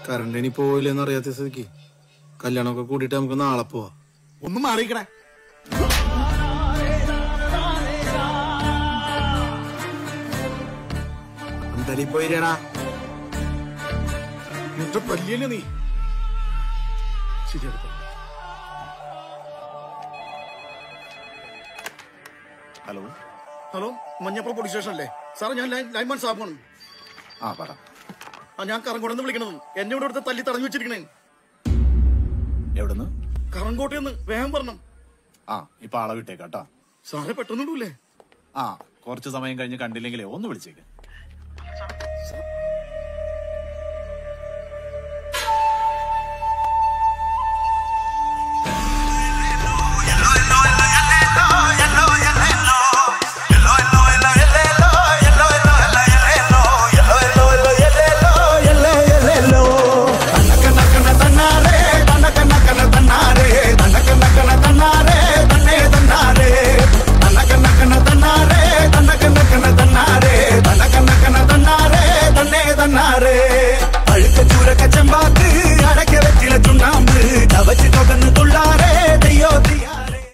current ഇനി പോയില്ലെന്ന് അറിയാത്ത സ്ഥിതിക്ക് കല്യാണമൊക്കെ കൂടിയിട്ട് നമുക്ക് നാളെ പോവാ ഒന്ന് മാറിക്കണേ എന്തായാലും ഇപ്പൊ ഇരിയടാ നിന്റെ പല്ലിയല്ലേ നീ ശരിയെടുത്ത hello hello Manjappuram police station അല്ലേ സാറേ ഞാൻ ലൈൻ- ലൈൻമാൻ സാബാണ് ആ പറ ആ ഞാൻ കറങ്കോടെന്ന് വിളിക്കണത് എന്നെ ഇവിടെ അടുത്ത് തല്ലി തടഞ്ഞു വെച്ചിരിക്കണേ എവിടുന്ന് കറങ്കോട്ടെന്ന് വേഗം പറഞ്ഞു ആ ഇപ്പൊ ആളെ വിട്ടേക്കാട്ടാ സാറേ പെട്ടെന്ന് വിടൂലേ ആ കുറച്ച് സമയം കഴിഞ്ഞ് കണ്ടില്ലെങ്കിലേ ഒന്ന് വിളിച്ചേക്ക്